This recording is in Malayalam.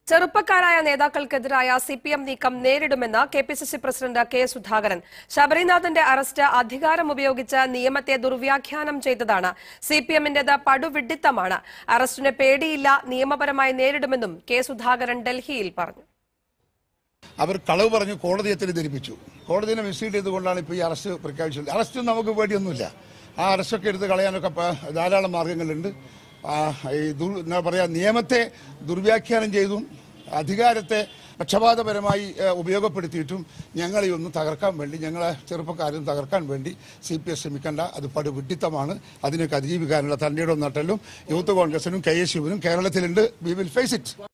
ചെറുപ്പക്കാരായ നേതാക്കൾക്കെതിരായ സി പി എം നീക്കം നേരിടുമെന്ന് K P C C president K Sudhakaran ശബരിനാഥന്റെ അറസ്റ്റ് അധികാരം ഉപയോഗിച്ച് നിയമത്തെ ദുർവ്യാഖ്യാനം ചെയ്തതാണ് സി പി എമ്മിന്റേത് പടുവിഡ്ഢിത്തമാണ് അറസ്റ്റിന് പേടിയില്ല നിയമപരമായി നേരിടുമെന്നും കെ സുധാകരൻ ഡൽഹിയിൽ പറഞ്ഞു അവർ കളവ് പറഞ്ഞ് കോടതിയെ തെറ്റിദ്ധരിപ്പിച്ചു കോടതിനെ മിസ്ലീഡ് ചെയ്തുകൊണ്ടാണ് ഇപ്പോൾ ഈ അറസ്റ്റ് പ്രഖ്യാപിച്ചത് അറസ്റ്റ് നമുക്ക് പേടിയൊന്നുമില്ല ആ അറസ്റ്റൊക്കെ എടുത്ത് കളയാനൊക്കെ പ- ധാരാളം മാർഗങ്ങളുണ്ട് ആ, ഈ ദുർ എന്താ പറയുക നിയമത്തെ ദുർവ്യാഖ്യാനം ചെയ്തും അധികാരത്തെ പക്ഷപാതപരമായി ഏഹ്, ഉപയോഗപ്പെടുത്തിയിട്ടും ഞങ്ങളെ ഒന്ന് തകർക്കാൻ വേണ്ടി ഞങ്ങളെ ചെറുപ്പക്കാരും തകർക്കാൻ വേണ്ടി സി പി എസ് ശ്രമിക്കേണ്ട അത് പടുവിഡിത്തമാണ് അതിനൊക്കെ അതിജീവിക്കാനുള്ള തൻ്റെ നട്ടലും യൂത്ത് കോൺഗ്രസിനും കെ എസ് യുവിനും കേരളത്തിലുണ്ട് വി വിൽ ഫേസ് ഇറ്റ്